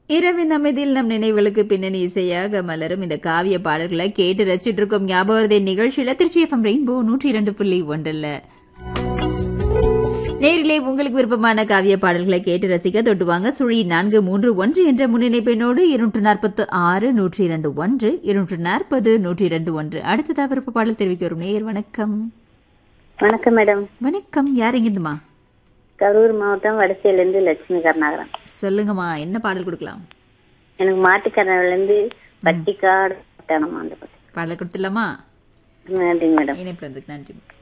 இரவின் அமைதியில் நம் நினைவுகளுக்கு பின்னணி இசையாக மலரும் இந்த காவிய பாடல்களை கேட்டு ரசிச்சிட்டு இருக்கோம் ஞாபகத்தை நிகழ்ச்சியில திருச்சி எஃப்எம் ரெயின்போ நூற்றி இரண்டு புள்ளி ஒன்றில் நேரிலே உங்களுக்கு விருப்பமான காவிய பாடல்களை கேட்டு ரசிக்க தொட்டுவாங்க சுழி நான்கு மூன்று ஒன்று என்ற முன்னிணைப்பினோடு இருநூற்று நாற்பத்து ஆறு நூற்றி இரண்டு ஒன்று இருநூற்று நாற்பது நூற்றி இரண்டு ஒன்று அடுத்ததா விருப்ப பாடல் தெரிவிக்க வரும் நேயர் வணக்கம் வணக்கம் மேடம் வணக்கம் யார் எங்கிருந்துமா கரூர் மாவட்டம் வடசையிலேருந்து லட்சுமி கருணாகரன் சொல்லுங்கம்மா என்ன பாடல் கொடுக்கலாம் எனக்கு மாட்டுக்கரணிலேருந்து பட்டிக்காடு பட்டணம் அந்த பக்கம் பாடல் கொடுத்துடலாமா நன்றிங்க மேடம் இணைப்பு நன்றி